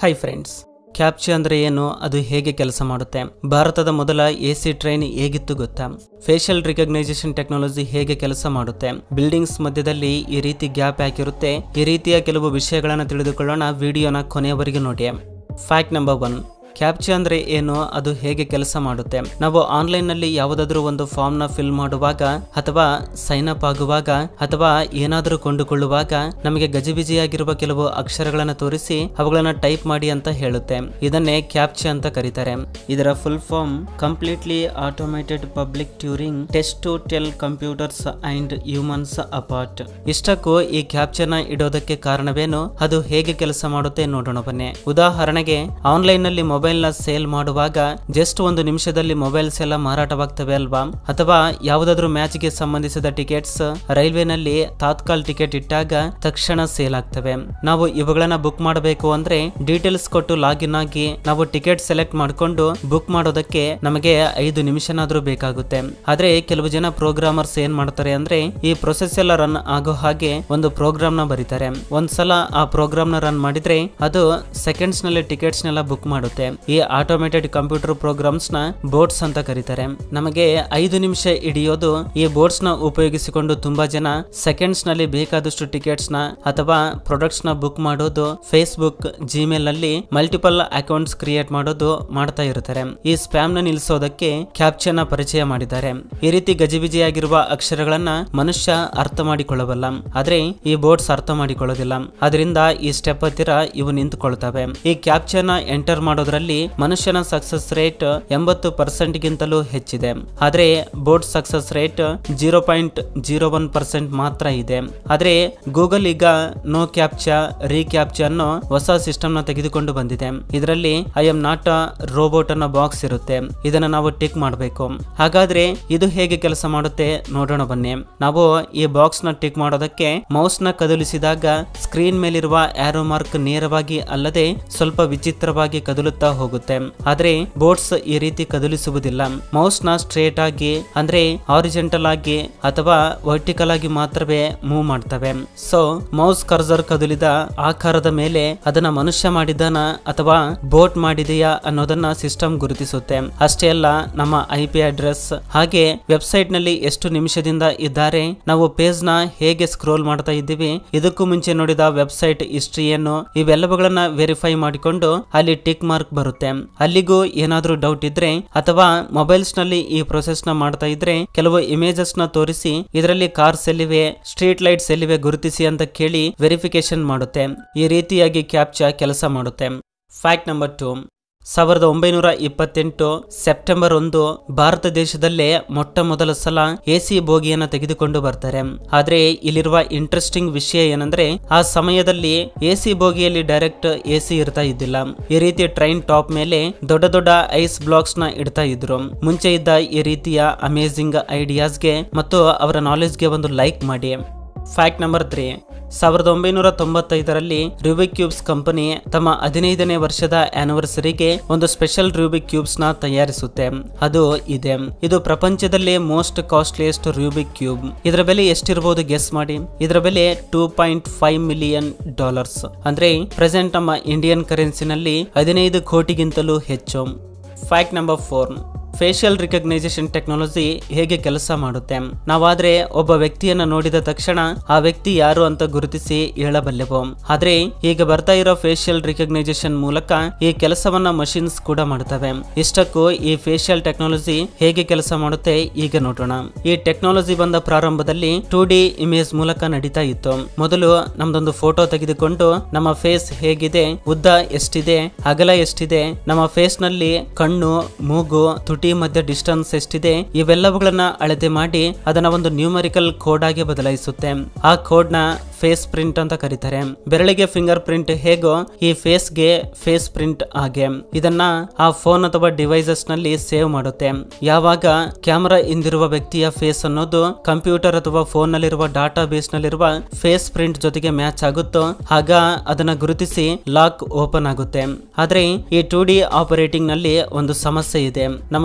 hi friends ಕ್ಯಾಪ್ಚೆ ಅಂದ್ರೆ ಏನು ಅದು ಹೇಗೆ ಕೆಲಸ ಮಾಡುತ್ತೆ ಭಾರತದ ಮೊದಲ ಎ ಸಿ ಟ್ರೈನ್ ಹೇಗಿತ್ತು ಗೊತ್ತಾ ಫೇಶಿಯಲ್ ರಿಕಗ್ನೈಸೇಷನ್ ಟೆಕ್ನಾಲಜಿ ಹೇಗೆ ಕೆಲಸ ಮಾಡುತ್ತೆ ಬಿಲ್ಡಿಂಗ್ಸ್ ಮಧ್ಯದಲ್ಲಿ ಈ ರೀತಿ ಗ್ಯಾಪ್ ಹಾಕಿರುತ್ತೆ ಈ ರೀತಿಯ ಕೆಲವು ವಿಷಯಗಳನ್ನು ತಿಳಿದುಕೊಳ್ಳೋಣ ವಿಡಿಯೋನ ಕೊನೆಯವರೆಗೆ ನೋಡಿ ಫ್ಯಾಕ್ಟ್ ನಂಬರ್ ಒನ್ ಕ್ಯಾಪ್ಚೆ ಅಂದ್ರೆ ಏನು ಅದು ಹೇಗೆ ಕೆಲಸ ಮಾಡುತ್ತೆ ನಾವು ಆನ್ಲೈನ್ ನಲ್ಲಿ ಯಾವುದಾದ್ರೂ ಒಂದು ಫಾರ್ಮ್ ನ ಫಿಲ್ ಮಾಡುವಾಗ ಅಥವಾ ಸೈನ್ ಅಪ್ ಆಗುವಾಗ ಅಥವಾ ಏನಾದರೂ ಕೊಂಡುಕೊಳ್ಳುವಾಗ ನಮಗೆ ಗಜಿಬಿಜಿಯಾಗಿರುವ ಕೆಲವು ಅಕ್ಷರಗಳನ್ನು ತೋರಿಸಿ ಅವುಗಳನ್ನ ಟೈಪ್ ಮಾಡಿ ಅಂತ ಹೇಳುತ್ತೆ ಇದನ್ನೇ ಕ್ಯಾಪ್ಚೆ ಅಂತ ಕರೀತಾರೆ ಇದರ full form completely automated public Turing test to tell computers and humans apart ಇಷ್ಟಕ್ಕೂ ಈ ಕ್ಯಾಪ್ಚರ್ನ ಇಡೋದಕ್ಕೆ ಕಾರಣವೇನು ಅದು ಹೇಗೆ ಕೆಲಸ ಮಾಡುತ್ತೆ ನೋಡೋಣ ಬನ್ನಿ ಉದಾಹರಣೆಗೆ ಆನ್ಲೈನ್ ನಲ್ಲಿ ಮೊಬೈಲ್ ನ ಸೇಲ್ ಮಾಡುವಾಗ ಜಸ್ಟ್ ಒಂದು ನಿಮಿಷದಲ್ಲಿ ಮೊಬೈಲ್ಸ್ ಎಲ್ಲ ಮಾರಾಟವಾಗ್ತವೆ ಅಲ್ವಾ ಅಥವಾ ಯಾವುದಾದ್ರೂ ಮ್ಯಾಚ್ ಗೆ ಸಂಬಂಧಿಸಿದ ಟಿಕೆಟ್ಸ್ ರೈಲ್ವೆ ನಲ್ಲಿ ತಾತ್ಕಾಲ್ ಟಿಕೆಟ್ ಇಟ್ಟಾಗ ತಕ್ಷಣ ಸೇಲ್ ಆಗ್ತವೆ ನಾವು ಇವುಗಳನ್ನ ಬುಕ್ ಮಾಡಬೇಕು ಅಂದ್ರೆ ಡೀಟೇಲ್ಸ್ ಕೊಟ್ಟು ಲಾಗಿನ್ ಆಗಿ ನಾವು ಟಿಕೆಟ್ ಸೆಲೆಕ್ಟ್ ಮಾಡಿಕೊಂಡು ಬುಕ್ ಮಾಡೋದಕ್ಕೆ ನಮಗೆ ಐದು ನಿಮಿಷನಾದ್ರೂ ಬೇಕಾಗುತ್ತೆ ಆದ್ರೆ ಕೆಲವು ಜನ ಪ್ರೋಗ್ರಾಮರ್ಸ್ ಏನ್ ಮಾಡ್ತಾರೆ ಅಂದ್ರೆ ಈ ಪ್ರೊಸೆಸ್ ಎಲ್ಲ ರನ್ ಆಗೋ ಹಾಗೆ ಒಂದು ಪ್ರೋಗ್ರಾಮ್ ನ ಬರೀತಾರೆ ಒಂದ್ಸಲ ಆ ಪ್ರೋಗ್ರಾಮ್ ನ ರನ್ ಮಾಡಿದ್ರೆ ಅದು ಸೆಕೆಂಡ್ಸ್ ನಲ್ಲಿ ಟಿಕೆಟ್ಸ್ ನೆಲ್ಲ ಬುಕ್ ಮಾಡುತ್ತೆ ಈ ಆಟೋಮೇಟೆಡ್ ಕಂಪ್ಯೂಟರ್ ಪ್ರೋಗ್ರಾಮ್ಸ್ ನ ಬೋರ್ಡ್ಸ್ ಅಂತ ಕರೀತಾರೆ ನಮಗೆ ಐದು ನಿಮಿಷ ಹಿಡಿಯೋದು ಈ ಬೋರ್ಡ್ಸ್ ನ ಉಪಯೋಗಿಸಿಕೊಂಡು ತುಂಬಾ ಜನ ಸೆಕೆಂಡ್ಸ್ ನಲ್ಲಿ ಬೇಕಾದಷ್ಟು ಟಿಕೆಟ್ಸ್ ನ ಅಥವಾ ಪ್ರಾಡಕ್ಟ್ಸ್ ನ ಬುಕ್ ಮಾಡೋದು ಫೇಸ್ಬುಕ್ ಜಿಮೇಲ್ ನಲ್ಲಿ ಮಲ್ಟಿಪಲ್ ಅಕೌಂಟ್ಸ್ ಕ್ರಿಯೇಟ್ ಮಾಡೋದು ಮಾಡ್ತಾ ಇರ್ತಾರೆ ಈ ಸ್ಪ್ಯಾಮ್ ನ ನಿಲ್ಲಿಸೋದಕ್ಕೆ ಕ್ಯಾಪ್ಚರ್ ನ ಪರಿಚಯ ಮಾಡಿದ್ದಾರೆ ಈ ರೀತಿ ಗಜಿಬಿಜಿಯಾಗಿರುವ ಅಕ್ಷರಗಳನ್ನ ಮನುಷ್ಯ ಅರ್ಥ ಮಾಡಿಕೊಳ್ಳಬಲ್ಲ ಆದ್ರೆ ಈ ಬೋರ್ಡ್ಸ್ ಅರ್ಥ ಮಾಡಿಕೊಳ್ಳೋದಿಲ್ಲ ಅದರಿಂದ ಈ ಸ್ಟೆಪ್ ಹತ್ತಿರ ಇವು ನಿಂತುಕೊಳ್ತವೆ ಈ ಕ್ಯಾಪ್ಚರ್ ನ ಎಂಟರ್ ಮಾಡೋದ್ರಲ್ಲಿ ಮನುಷ್ಯನ ಸಕ್ಸಸ್ ರೇಟ್ ಎಂಬತ್ತು ಪರ್ಸೆಂಟ್ ಗಿಂತಲೂ ಹೆಚ್ಚಿದೆ ಆದ್ರೆ bot success rate zero point zero one percent ಮಾತ್ರ ಇದೆ ಆದ್ರೆ ಗೂಗಲ್ ಈಗ ನೋ ಕ್ಯಾಪ್ಚಾ ರೀಕ್ಯಾಪ್ಚಾ ಅನ್ನೋ ಹೊಸ ಸಿಸ್ಟಮ್ ನ ತೆಗೆದುಕೊಂಡು ಬಂದಿದೆ ಇದರಲ್ಲಿ I am not a robot ಅನ್ನೋ ಬಾಕ್ಸ್ ಇರುತ್ತೆ ಇದನ್ನ ನಾವು ಟಿಕ್ ಮಾಡಬೇಕು ಹಾಗಾದ್ರೆ ಇದು ಹೇಗೆ ಕೆಲಸ ಮಾಡುತ್ತೆ ನೋಡೋಣ ಬನ್ನಿ ನಾವು ಈ ಬಾಕ್ಸ್ ನ ಟಿಕ್ ಮಾಡೋದಕ್ಕೆ ಮೌಸ್ ನ ಕದಲಿಸಿದಾಗ ಸ್ಕ್ರೀನ್ ಮೇಲಿರುವ ಆರೋ ಮಾರ್ಕ್ ನೇರವಾಗಿ ಅಲ್ಲದೆ ಸ್ವಲ್ಪ ವಿಚಿತ್ರವಾಗಿ ಕದಲುತ್ತಾ ಹೋಗುತ್ತೆ ಆದ್ರೆ ಬೋರ್ಡ್ಸ್ ಈ ರೀತಿ ಕದಲಿಸುವುದಿಲ್ಲ ಮೌಸ್ ನ ಸ್ಟ್ರೇಟ್ ಆಗಿ ಅಂದ್ರೆ ಆರಿಜೆಂಟಲ್ ಆಗಿ ಅಥವಾ ವರ್ಟಿಕಲ್ ಆಗಿ ಮಾತ್ರವೇ ಮೂವ್ ಮಾಡ್ತವೆ ಸೊ ಮೌಸ್ ಕರ್ಸರ್ ಕದಲಿದ ಆಕಾರದ ಮೇಲೆ ಅದನ್ನ ಮನುಷ್ಯ ಮಾಡಿದಾನ ಅಥವಾ ಬೋಟ್ ಮಾಡಿದೆಯಾ ಅನ್ನೋದನ್ನ ಸಿಸ್ಟಮ್ ಗುರುತಿಸುತ್ತೆ ಅಷ್ಟೇ ಅಲ್ಲ ನಮ್ಮ ಐ ಪಿ ಅಡ್ರೆಸ್ ಹಾಗೆ ವೆಬ್ಸೈಟ್ ನಲ್ಲಿ ಎಷ್ಟು ನಿಮಿಷದಿಂದ ಇದ್ದಾರೆ ನಾವು ಪೇಜ್ ನ ಹೇಗೆ ಸ್ಕ್ರೋಲ್ ಮಾಡ್ತಾ ಇದ್ದೀವಿ ಇದಕ್ಕೂ ಮುಂಚೆ ನೋಡಿದ ವೆಬ್ಸೈಟ್ ಹಿಸ್ಟ್ರಿಯನ್ನು ಇವೆಲ್ಲವುಗಳನ್ನ ವೆರಿಫೈ ಮಾಡಿಕೊಂಡು ಅಲ್ಲಿ ಟಿಕ್ ಮಾರ್ಕ್ ಬರುತ್ತೆ ಅಲ್ಲಿಗೂ ಏನಾದ್ರೂ ಡೌಟ್ ಇದ್ರೆ ಅಥವಾ ಮೊಬೈಲ್ಸ್ ನಲ್ಲಿ ಈ ಪ್ರೊಸೆಸ್ ನ ಮಾಡ್ತಾ ಇದ್ರೆ ಕೆಲವು ಇಮೇಜಸ್ ನ ತೋರಿಸಿ ಇದರಲ್ಲಿ ಕಾರ್ಸ್ ಎಲ್ಲಿವೆ ಸ್ಟ್ರೀಟ್ ಲೈಟ್ಸ್ ಎಲ್ಲಿವೆ ಗುರುತಿಸಿ ಅಂತ ಕೇಳಿ ವೆರಿಫಿಕೇಶನ್ ಮಾಡುತ್ತೆ ಈ ರೀತಿಯಾಗಿ ಕ್ಯಾಪ್ಚಾ ಕೆಲಸ ಮಾಡುತ್ತೆ ಫ್ಯಾಕ್ಟ್ ನಂಬರ್ ಟು ಸಾವಿರದ ಒಂಬೈನೂರ ಇಪ್ಪತ್ತೆಂಟು ಸೆಪ್ಟೆಂಬರ್ ಒಂದು ಭಾರತ ದೇಶದಲ್ಲೇ ಮೊಟ್ಟ ಮೊದಲ ಸಲ ಎಸಿ ಬೋಗಿಯನ್ನ ತೆಗೆದುಕೊಂಡು ಬರ್ತಾರೆ ಆದ್ರೆ ಇಲ್ಲಿರುವ ಇಂಟ್ರೆಸ್ಟಿಂಗ್ ವಿಷಯ ಏನಂದ್ರೆ ಆ ಸಮಯದಲ್ಲಿ ಎಸಿ ಬೋಗಿಯಲ್ಲಿ ಡೈರೆಕ್ಟ್ ಎಸಿ ಇರ್ತಾ ಇದ್ದಿಲ್ಲ ಈ ರೀತಿ ಟ್ರೈನ್ ಟಾಪ್ ಮೇಲೆ ದೊಡ್ಡ ದೊಡ್ಡ ಐಸ್ ಬ್ಲಾಕ್ಸ್ ನ ಇಡ್ತಾ ಇದ್ರು ಮುಂಚೆ ಇದ್ದ ಈ ರೀತಿಯ ಅಮೇಜಿಂಗ್ ಐಡಿಯಾಸ್ಗೆ ಮತ್ತು ಅವರ ನಾಲೆಜ್ಗೆ ಒಂದು ಲೈಕ್ ಮಾಡಿ ಫ್ಯಾಕ್ಟ್ ನಂಬರ್ ತ್ರೀ ಸಾವಿರದ ಒಂಬೈನೂರ ತೊಂಬತ್ತೈದರಲ್ಲಿ ರೂಬಿಕ್ ಕ್ಯೂಬ್ಸ್ ಕಂಪನಿ ತಮ್ಮ ಹದಿನೈದನೇ ವರ್ಷದ ಆನಿವರ್ಸರಿಗೆ ಒಂದು ಸ್ಪೆಷಲ್ ರೂಬಿಕ್ ಕ್ಯೂಬ್ಸ್ ನ ತಯಾರಿಸುತ್ತೆ ಅದು ಇದೆ ಇದು ಪ್ರಪಂಚದಲ್ಲೇ ಮೋಸ್ಟ್ ಕಾಸ್ಟ್ಲಿಯೆಸ್ಟ್ ರೂಬಿಕ್ ಕ್ಯೂಬ್ ಇದರ ಬೆಲೆ ಎಷ್ಟಿರಬಹುದು ಗೆಸ್ ಮಾಡಿ ಇದರ ಬೆಲೆ two point five million dollars ಅಂದ್ರೆ ಪ್ರೆಸೆಂಟ್ ನಮ್ಮ ಇಂಡಿಯನ್ ಕರೆನ್ಸಿನಲ್ಲಿ ಹದಿನೈದು ಕೋಟಿಗಿಂತಲೂ ಹೆಚ್ಚು fact number four facial recognition technology ಹೇಗೆ ಕೆಲಸ ಮಾಡುತ್ತೆ ನಾವಾದ್ರೆ ಒಬ್ಬ ವ್ಯಕ್ತಿಯನ್ನ ನೋಡಿದ ತಕ್ಷಣ ಆ ವ್ಯಕ್ತಿ ಯಾರು ಅಂತ ಗುರುತಿಸಿ ಹೇಳಬಲ್ಲೆವು ಆದ್ರೆ ಈಗ ಬರ್ತಾ ಇರೋ ಫೇಶಿಯಲ್ ರಿಕಗ್ನೈಸೇಷನ್ ಮೂಲಕ ಈ ಕೆಲಸವನ್ನ ಮಷಿನ್ಸ್ ಕೂಡ ಮಾಡುತ್ತವೆ ಇಷ್ಟಕ್ಕೂ ಈ ಫೇಶಿಯಲ್ ಟೆಕ್ನಾಲಜಿ ಹೇಗೆ ಕೆಲಸ ಮಾಡುತ್ತೆ ಈಗ ನೋಡೋಣ ಈ ಟೆಕ್ನಾಲಜಿ ಬಂದ ಪ್ರಾರಂಭದಲ್ಲಿ ಟೂ ಡಿ ಇಮೇಜ್ ಮೂಲಕ ನಡೀತಾ ಇತ್ತು ಮೊದಲು ನಮ್ದೊಂದು ಫೋಟೋ ತೆಗೆದುಕೊಂಡು ನಮ್ಮ ಫೇಸ್ ಹೇಗಿದೆ ಉದ್ದ ಎಷ್ಟಿದೆ ಅಗಲ ಎಷ್ಟಿದೆ ನಮ್ಮ ಫೇಸ್ ನಲ್ಲಿ ಕಣ್ಣು ಮೂಗು ತುಟಿ ಮಧ್ಯ ಡಿಸ್ಟನ್ಸ್ ಎಷ್ಟಿದೆ ಇವೆಲ್ಲವುಗಳನ್ನ ಅಳತೆ ಮಾಡಿ ಅದನ್ನ ಒಂದು ನ್ಯೂಮರಿಕಲ್ ಕೋಡ್ ಆಗಿ ಬದಲಾಯಿಸುತ್ತೆ ಆ ಕೋಡ್ ನ ಫೇಸ್ ಪ್ರಿಂಟ್ ಅಂತ ಕರೀತಾರೆ ಬೆರಳಿಗೆ ಫಿಂಗರ್ ಪ್ರಿಂಟ್ ಹೇಗೋ ಈ ಫೇಸ್ ಗೆ ಫೇಸ್ ಪ್ರಿಂಟ್ ಹಾಗೆ ಇದನ್ನ ಆ ಫೋನ್ ಅಥವಾ ಡಿವೈಸಸ್ ನಲ್ಲಿ ಸೇವ್ ಮಾಡುತ್ತೆ ಯಾವಾಗ ಕ್ಯಾಮರಾ ಇಂದಿರುವ ವ್ಯಕ್ತಿಯ ಫೇಸ್ ಅನ್ನೋದು ಕಂಪ್ಯೂಟರ್ ಅಥವಾ ಫೋನ್ ನಲ್ಲಿರುವ ಡಾಟಾ ಬೇಸ್ ನಲ್ಲಿರುವ ಫೇಸ್ ಪ್ರಿಂಟ್ ಜೊತೆಗೆ ಮ್ಯಾಚ್ ಆಗುತ್ತೋ ಆಗ ಅದನ್ನ ಗುರುತಿಸಿ ಲಾಕ್ ಓಪನ್ ಆಗುತ್ತೆ ಆದ್ರೆ ಈ ಟೂ ಡಿ ಆಪರೇಟಿಂಗ್ ನಲ್ಲಿ ಒಂದು ಸಮಸ್ಯೆ ಇದೆ ನಮ್ಮ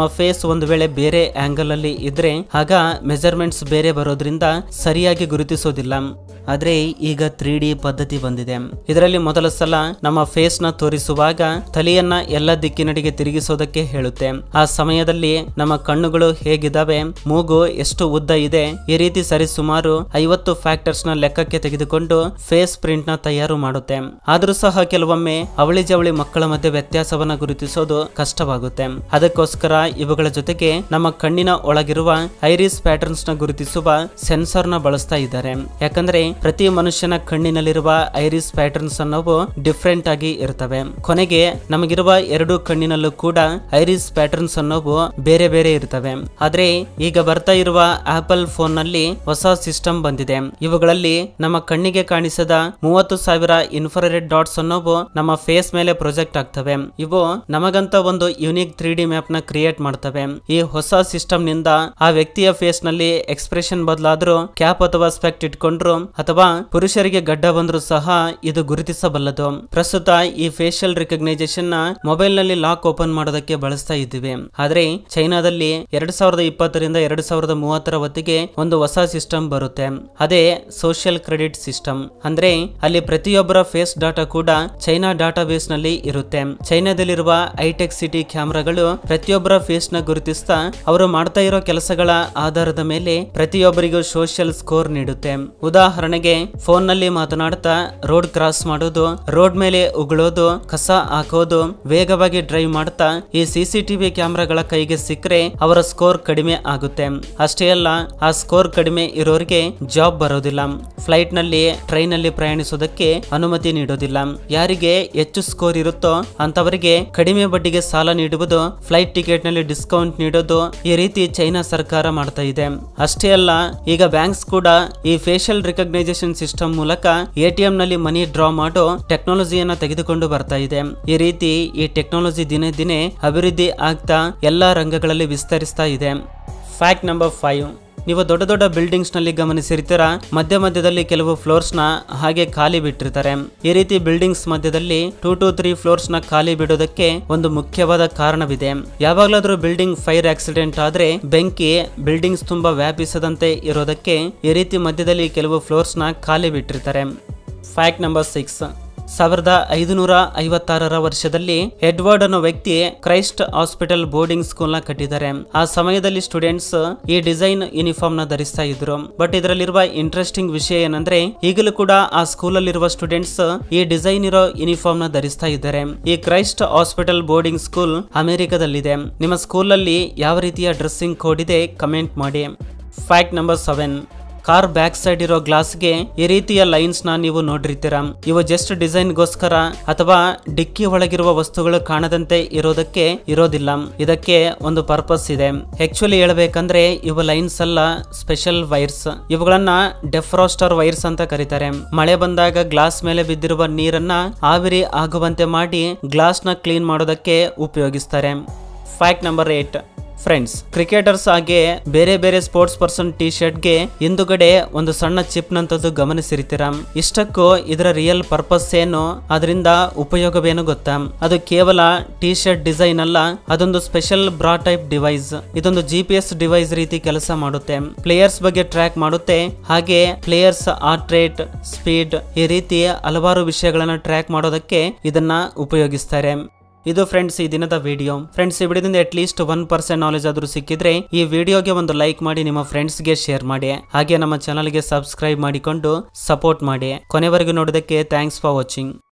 ಫೇಸ್ ಒಂದು ವೇಳೆ ಬೇರೆ ಆಂಗಲ್ ಅಲ್ಲಿ ಇದ್ರೆ ಆಗ ಮೆಜರ್ಮೆಂಟ್ಸ್ ಬೇರೆ ಬರೋದ್ರಿಂದ ಸರಿಯಾಗಿ ಗುರುತಿಸೋದಿಲ್ಲ ಆದ್ರೆ ಈಗ ತ್ರೀ ಡಿ ಪದ್ಧತಿ ಬಂದಿದೆ ಇದರಲ್ಲಿ ಮೊದಲ ಸಲ ನಮ್ಮ ಫೇಸ್ ನ ತೋರಿಸುವಾಗ ತಲೆಯನ್ನ ಎಲ್ಲ ದಿಕ್ಕಿನಡೆಗೆ ತಿರುಗಿಸೋದಕ್ಕೆ ಹೇಳುತ್ತೆ ಆ ಸಮಯದಲ್ಲಿ ನಮ್ಮ ಕಣ್ಣುಗಳು ಹೇಗಿದಾವೆ ಮೂಗು ಎಷ್ಟು ಉದ್ದ ಇದೆ ಈ ರೀತಿ ಸರಿಸುಮಾರು ಐವತ್ತು ಫ್ಯಾಕ್ಟರ್ಸ್ ನ ಲೆಕ್ಕಕ್ಕೆ ತೆಗೆದುಕೊಂಡು ಫೇಸ್ ಪ್ರಿಂಟ್ ನ ತಯಾರು ಮಾಡುತ್ತೆ ಆದ್ರೂ ಸಹ ಕೆಲವೊಮ್ಮೆ ಅವಳಿ ಜವಳಿ ಮಕ್ಕಳ ಮಧ್ಯೆ ವ್ಯತ್ಯಾಸವನ್ನ ಗುರುತಿಸೋದು ಕಷ್ಟವಾಗುತ್ತೆ ಅದಕ್ಕೋಸ್ಕರ ಇವುಗಳ ಜೊತೆಗೆ ನಮ್ಮ ಕಣ್ಣಿನ ಒಳಗಿರುವ ಐರಿಸ್ ಪ್ಯಾಟರ್ನ್ಸ್ ನ ಗುರುತಿಸುವ ಸೆನ್ಸರ್ ನ ಬಳಸ್ತಾ ಇದ್ದಾರೆ ಯಾಕಂದ್ರೆ ಪ್ರತಿ ಮನುಷ್ಯನ ಕಣ್ಣಿನಲ್ಲಿರುವ ಐರಿಸ್ ಪ್ಯಾಟರ್ನ್ಸ್ ಅನ್ನೋವು ಡಿಫ್ರೆಂಟ್ ಆಗಿ ಇರ್ತವೆ ಕೊನೆಗೆ ನಮಗಿರುವ ಎರಡು ಕಣ್ಣಿನಲ್ಲೂ ಕೂಡ ಐರಿಸ್ ಪ್ಯಾಟರ್ನ್ಸ್ ಅನ್ನೋವು ಬೇರೆ ಬೇರೆ ಇರ್ತವೆ ಆದ್ರೆ ಈಗ ಬರ್ತಾ ಇರುವ ಆಪಲ್ ಫೋನ್ ನಲ್ಲಿ ಹೊಸ ಸಿಸ್ಟಮ್ ಬಂದಿದೆ ಇವುಗಳಲ್ಲಿ ನಮ್ಮ ಕಣ್ಣಿಗೆ ಕಾಣಿಸದ ಮೂವತ್ತು ಸಾವಿರ ಇನ್ಫ್ರಾರೆಡ್ ಡಾಟ್ಸ್ ಅನ್ನೋವು ನಮ್ಮ ಫೇಸ್ ಮೇಲೆ ಪ್ರೊಜೆಕ್ಟ್ ಆಗ್ತವೆ ಇವು ನಮಗಂತ ಒಂದು ಯುನಿಕ್ ತ್ರೀ ಡಿ ಮ್ಯಾಪ್ ನ ಕ್ರಿಯೇಟ್ ಮಾಡ್ತವೆ ಈ ಹೊಸ ಸಿಸ್ಟಮ್ ನಿಂದ ಆ ವ್ಯಕ್ತಿಯ ಫೇಸ್ ನಲ್ಲಿ ಎಕ್ಸ್ಪ್ರೆಷನ್ ಬದಲಾದ್ರೂ ಕ್ಯಾಪ್ ಅಥವಾ ಸ್ಪೆಕ್ಟ್ ಇಟ್ಕೊಂಡ್ರು ಅಥವಾ ಪುರುಷರಿಗೆ ಗಡ್ಡ ಬಂದ್ರು ಸಹ ಇದು ಗುರುತಿಸಬಲ್ಲದು ಪ್ರಸ್ತುತ ಈ ಫೇಶಿಯಲ್ ರಿಕಗ್ನೈಸೇಷನ್ ನ ಮೊಬೈಲ್ ನಲ್ಲಿ ಲಾಕ್ ಓಪನ್ ಮಾಡೋದಕ್ಕೆ ಬಳಸ್ತಾ ಇದ್ದೀವಿ ಆದ್ರೆ ಚೈನಾದಲ್ಲಿ ಎರಡ್ ಸಾವಿರದ ಇಪ್ಪತ್ತರಿಂದ ಎರಡ್ ಸಾವಿರದ ಮೂವತ್ತರ ಹೊತ್ತಿಗೆ ಒಂದು ಹೊಸ ಸಿಸ್ಟಮ್ ಬರುತ್ತೆ ಅದೇ ಸೋಷಿಯಲ್ ಕ್ರೆಡಿಟ್ ಸಿಸ್ಟಮ್ ಅಂದ್ರೆ ಅಲ್ಲಿ ಪ್ರತಿಯೊಬ್ಬರ ಫೇಸ್ ಡಾಟಾ ಕೂಡ ಚೈನಾ ಡಾಟಾ ಬೇಸ್ ನಲ್ಲಿ ಇರುತ್ತೆ ಚೈನಾದಲ್ಲಿರುವ ಹೈಟೆಕ್ ಸಿಟಿ ಕ್ಯಾಮ್ರಾಗಳು ಪ್ರತಿಯೊಬ್ಬರ ಫೇಸ್ ನ ಗುರುತಿಸ್ತಾ ಅವರು ಮಾಡ್ತಾ ಇರೋ ಕೆಲಸಗಳ ಆಧಾರದ ಮೇಲೆ ಪ್ರತಿಯೊಬ್ಬರಿಗೂ ಸೋಷಿಯಲ್ ಸ್ಕೋರ್ ನೀಡುತ್ತೆ ಉದಾಹರಣೆಗೆ ಫೋನ್ ನಲ್ಲಿ ಮಾತನಾಡ್ತಾ ರೋಡ್ ಕ್ರಾಸ್ ಮಾಡೋದು ರೋಡ್ ಮೇಲೆ ಉಗುಳೋದು ಕಸ ಹಾಕೋದು ವೇಗವಾಗಿ ಡ್ರೈವ್ ಮಾಡ್ತಾ ಈ ಸಿಸಿಟಿವಿ ಕ್ಯಾಮ್ರಾಗಳ ಕೈಗೆ ಸಿಕ್ಕರೆ ಅವರ ಸ್ಕೋರ್ ಕಡಿಮೆ ಆಗುತ್ತೆ ಅಷ್ಟೇ ಅಲ್ಲ ಆ ಸ್ಕೋರ್ ಕಡಿಮೆ ಇರೋರಿಗೆ ಜಾಬ್ ಬರೋದಿಲ್ಲ ಫ್ಲೈಟ್ ನಲ್ಲಿ ಟ್ರೈನ್ ನಲ್ಲಿ ಪ್ರಯಾಣಿಸೋದಕ್ಕೆ ಅನುಮತಿ ನೀಡೋದಿಲ್ಲ ಯಾರಿಗೆ ಹೆಚ್ಚು ಸ್ಕೋರ್ ಇರುತ್ತೋ ಅಂತವರಿಗೆ ಕಡಿಮೆ ಬಡ್ಡಿಗೆ ಸಾಲ ನೀಡುವುದು ಫ್ಲೈಟ್ ಟಿಕೆಟ್ ನಲ್ಲಿ ಡಿಸ್ಕೌಂಟ್ ನೀಡೋದು ಈ ರೀತಿ ಚೈನಾ ಸರ್ಕಾರ ಮಾಡ್ತಾ ಇದೆ ಅಷ್ಟೇ ಅಲ್ಲ ಈಗ ಬ್ಯಾಂಕ್ಸ್ ಕೂಡ ಈ ಫೇಶಿಯಲ್ ರಿಕಗ್ನೈಸೇಷನ್ ಸಿಸ್ಟಮ್ ಮೂಲಕ ಎಟಿಎಂ ನಲ್ಲಿ ಮನಿ ಡ್ರಾ ಮಾಡೋ ಟೆಕ್ನಾಲಜಿಯನ್ನ ತೆಗೆದುಕೊಂಡು ಬರ್ತಾ ಇದೆ ಈ ರೀತಿ ಈ ಟೆಕ್ನಾಲಜಿ ದಿನೇ ದಿನೇ ಅಭಿವೃದ್ಧಿ ಆಗ್ತಾ ಎಲ್ಲಾ ರಂಗಗಳಲ್ಲಿ ವಿಸ್ತರಿಸ್ತಾ ಇದೆ ಫ್ಯಾಕ್ಟ್ ನಂಬರ್ ಫೈವ್ ನೀವು ದೊಡ್ಡ ದೊಡ್ಡ ಬಿಲ್ಡಿಂಗ್ಸ್ ನಲ್ಲಿ ಗಮನಿಸಿರ್ತೀರ ಮಧ್ಯ ಮಧ್ಯದಲ್ಲಿ ಕೆಲವು ಫ್ಲೋರ್ಸ್ ನ ಹಾಗೆ ಖಾಲಿ ಬಿಟ್ಟಿರ್ತಾರೆ ಈ ರೀತಿ ಬಿಲ್ಡಿಂಗ್ಸ್ ಮಧ್ಯದಲ್ಲಿ ಟೂ ಟು ತ್ರೀ ಫ್ಲೋರ್ಸ್ ನ ಖಾಲಿ ಬಿಡೋದಕ್ಕೆ ಒಂದು ಮುಖ್ಯವಾದ ಕಾರಣವಿದೆ ಯಾವಾಗ್ಲಾದ್ರೂ ಬಿಲ್ಡಿಂಗ್ ಫೈರ್ ಆಕ್ಸಿಡೆಂಟ್ ಆದ್ರೆ ಬೆಂಕಿ ಬಿಲ್ಡಿಂಗ್ಸ್ ತುಂಬಾ ವ್ಯಾಪಿಸದಂತೆ ಇರೋದಕ್ಕೆ ಈ ರೀತಿ ಮಧ್ಯದಲ್ಲಿ ಕೆಲವು ಫ್ಲೋರ್ಸ್ ನ ಖಾಲಿ ಬಿಟ್ಟಿರ್ತಾರೆ ಫ್ಯಾಕ್ಟ್ ನಂಬರ್ ಸಿಕ್ಸ್ ಸಾವಿರದ ಐದುನೂರ ಐವತ್ತಾರರ ವರ್ಷದಲ್ಲಿ ಎಡ್ವರ್ಡ್ ಅನ್ನೋ ವ್ಯಕ್ತಿ ಕ್ರೈಸ್ಟ್ ಹಾಸ್ಪಿಟಲ್ ಬೋರ್ಡಿಂಗ್ ಸ್ಕೂಲ್ ನ ಕಟ್ಟಿದ್ದಾರೆ ಆ ಸಮಯದಲ್ಲಿ ಸ್ಟೂಡೆಂಟ್ಸ್ ಈ ಡಿಸೈನ್ ಯೂನಿಫಾರ್ಮ್ ನ ಧರಿಸ್ತಾ ಇದ್ರು ಬಟ್ ಇದರಲ್ಲಿರುವ ಇಂಟ್ರೆಸ್ಟಿಂಗ್ ವಿಷಯ ಏನಂದ್ರೆ ಈಗಲೂ ಕೂಡ ಆ ಸ್ಕೂಲ್ ಅಲ್ಲಿರುವ ಸ್ಟೂಡೆಂಟ್ಸ್ ಈ ಡಿಸೈನ್ ಇರೋ ಯೂನಿಫಾರ್ಮ್ ನ ಧರಿಸ್ತಾ ಇದ್ದಾರೆ ಈ ಕ್ರೈಸ್ಟ್ ಹಾಸ್ಪಿಟಲ್ ಬೋರ್ಡಿಂಗ್ ಸ್ಕೂಲ್ ಅಮೆರಿಕದಲ್ಲಿದೆ ನಿಮ್ಮ ಸ್ಕೂಲ್ ಅಲ್ಲಿ ಯಾವ ರೀತಿಯ ಡ್ರೆಸ್ಸಿಂಗ್ ಕೋಡ್ ಇದೆ ಕಮೆಂಟ್ ಮಾಡಿ fact number seven car back side ಇರೋ ಗ್ಲಾಸ್ಗೆ ಈ ರೀತಿಯ ಲೈನ್ಸ್ ನ ನೀವು ನೋಡಿರ್ತೀರ ಇವು ಜಸ್ಟ್ ಡಿಸೈನ್ಗೋಸ್ಕರ ಅಥವಾ ಡಿಕ್ಕಿ ಒಳಗಿರುವ ವಸ್ತುಗಳು ಕಾಣದಂತೆ ಇರೋದಕ್ಕೆ ಇರೋದಿಲ್ಲ ಇದಕ್ಕೆ ಒಂದು ಪರ್ಪಸ್ ಇದೆ ಆಕ್ಚುಲಿ ಹೇಳ್ಬೇಕಂದ್ರೆ ಇವು ಲೈನ್ಸ್ ಅಲ್ಲ ಸ್ಪೆಷಲ್ ವೈರ್ಸ್ ಇವುಗಳನ್ನ ಡೆಫ್ರೋಸ್ಟರ್ ವೈರ್ಸ್ ಅಂತ ಕರೀತಾರೆ ಮಳೆ ಬಂದಾಗ ಗ್ಲಾಸ್ ಮೇಲೆ ಬಿದ್ದಿರುವ ನೀರನ್ನ ಆವಿರಿ ಆಗುವಂತೆ ಮಾಡಿ ಗ್ಲಾಸ್ ನ ಕ್ಲೀನ್ ಮಾಡೋದಕ್ಕೆ ಉಪಯೋಗಿಸ್ತಾರೆ fact number eight friends cricketers ಹಾಗೆ ಬೇರೆ ಬೇರೆ ಸ್ಪೋರ್ಟ್ಸ್ ಪರ್ಸನ್ ಟಿ ಶರ್ಟ್ಗೆ ಹಿಂದುಗಡೆ ಒಂದು ಸಣ್ಣ ಚಿಪ್ ನಂತದ್ದು ಗಮನಿಸಿರ್ತೀರ ಇಷ್ಟಕ್ಕೂ ಇದರ ರಿಯಲ್ ಪರ್ಪಸ್ ಏನು ಅದರಿಂದ ಉಪಯೋಗವೇನು ಗೊತ್ತಾ ಅದು ಕೇವಲ ಟಿ ಶರ್ಟ್ ಡಿಸೈನ್ ಅಲ್ಲ ಅದೊಂದು ಸ್ಪೆಷಲ್ ಬ್ರಾ ಟೈಪ್ ಡಿವೈಸ್ ಇದೊಂದು ಜಿ ಪಿ ಎಸ್ ಡಿವೈಸ್ ರೀತಿ ಕೆಲಸ ಮಾಡುತ್ತೆ ಪ್ಲೇಯರ್ಸ್ ಬಗ್ಗೆ ಟ್ರ್ಯಾಕ್ ಮಾಡುತ್ತೆ ಹಾಗೆ ಪ್ಲೇಯರ್ಸ್ ಆರ್ಟ್ ರೇಟ್ ಸ್ಪೀಡ್ ಈ ರೀತಿ ಹಲವಾರು ವಿಷಯಗಳನ್ನ ಟ್ರ್ಯಾಕ್ ಮಾಡೋದಕ್ಕೆ ಇದನ್ನ ಉಪಯೋಗಿಸ್ತಾರೆ ಇದು ಫ್ರೆಂಡ್ಸ್ ಈ ದಿನದ ವಿಡಿಯೋ ಫ್ರೆಂಡ್ಸ್ ಈ ವಿಡಿಯೋದಿಂದ at least one percent knowledge ಆದ್ರೂ ಸಿಕ್ಕಿದ್ರೆ ಈ ವಿಡಿಯೋಗೆ ಒಂದು ಲೈಕ್ ಮಾಡಿ ನಿಮ್ಮ ಫ್ರೆಂಡ್ಸ್ಗೆ ಶೇರ್ ಮಾಡಿ ಹಾಗೆ ನಮ್ಮ ಚಾನಲ್ಗೆ ಸಬ್ಸ್ಕ್ರೈಬ್ ಮಾಡಿಕೊಂಡು ಸಪೋರ್ಟ್ ಮಾಡಿ ಕೊನೆವರೆಗೂ ನೋಡೋದಕ್ಕೆ ಥ್ಯಾಂಕ್ಸ್ ಫಾರ್ ವಾಚಿಂಗ್